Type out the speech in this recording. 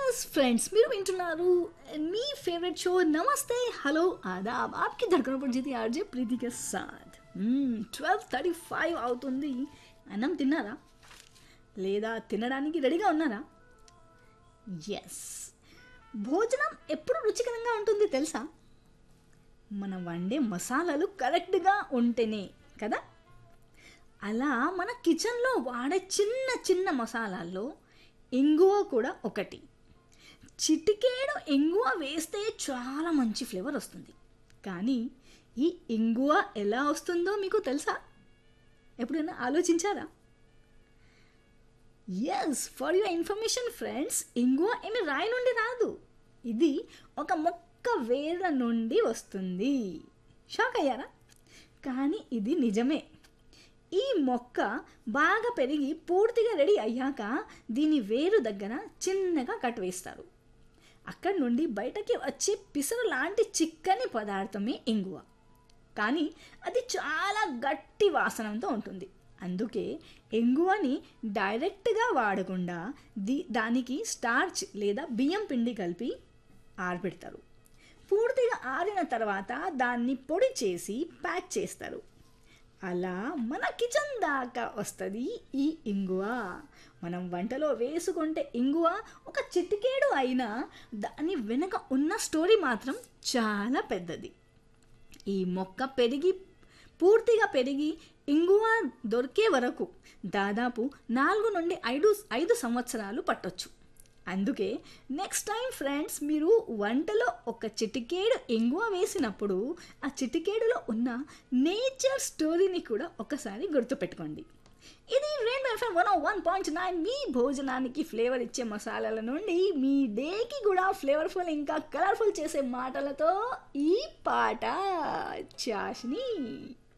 yes friends మీరు వింటున్నారు మీ ఫేవరెట్ షో నమస్తే హలో ఆదాబ్ ఆప్కి ధడకన పడితే ఆర్జే ప్రీతి కే సాథ్ ట్వెల్వ్ థర్టీ ఫైవ్ అవుతుంది అన్నం తిన్నారా లేదా తినడానికి రెడీగా ఉన్నారా ఎస్ భోజనం ఎప్పుడు రుచికరంగా ఉంటుంది తెలుసా మనం వండే మసాలాలు కరెక్ట్గా ఉంటేనే కదా అలా మన కిచెన్లో వాడే చిన్న చిన్న మసాలాల్లో ఇంగువ కూడా ఒకటి చిటికేడు ఇంగువ వేస్తే చాలా మంచి ఫ్లేవర్ వస్తుంది కానీ ఈ ఇంగువ ఎలా వస్తుందో మీకు తెలుసా ఎప్పుడైనా ఆలోచించారా yes for your information friends ఇంగువ ఏమి రాయి నుండి రాదు ఇది ఒక మొక్క వేర్ల నుండి వస్తుంది షాక్ అయ్యారా కానీ ఇది నిజమే ఈ మొక్క బాగా పెరిగి పూర్తిగా రెడీ అయ్యాక దీని వేరు దగ్గర చిన్నగా కట్ వేస్తారు అక్కడి నుండి బయటకి వచ్చే పిసరు లాంటి చిక్కని పదార్థమే ఇంగువ కానీ అది చాలా గట్టి వాసనంతో ఉంటుంది అందుకే ఎంగువని డైరెక్ట్గా వాడకుండా ది దానికి స్టార్చ్ లేదా బియ్యం పిండి కలిపి ఆరబెడతారు పూర్తిగా ఆరిన తర్వాత దాన్ని పొడి చేసి ప్యాక్ చేస్తారు అలా మన కిచెన్ దాకా వస్తుంది ఈ ఇంగువ మనం వంటలో వేసుకుంటే ఇంగువ ఒక చిటికేడు అయినా దాని వెనుక ఉన్న స్టోరీ మాత్రం చాలా పెద్దది ఈ మొక్క పెరిగి పూర్తిగా పెరిగి ఇంగువ దొరికే వరకు దాదాపు నాలుగు నుండి ఐదు ఐదు సంవత్సరాలు పట్టొచ్చు అందుకే నెక్స్ట్ టైం ఫ్రెండ్స్ మీరు వంటలో ఒక చిటికేడు ఇంగువ వేసినప్పుడు ఆ చిటికేడులో ఉన్న నేచర్ స్టోరీని కూడా ఒకసారి గుర్తుపెట్టుకోండి ఇది rain FM one one point nine మీ భోజనానికి ఫ్లేవర్ ఇచ్చే మసాలాల నుండి మీ డేకి కూడా ఫ్లేవర్ఫుల్ ఇంకా కలర్ఫుల్ చేసే మాటలతో ఈ పాట చాష్ని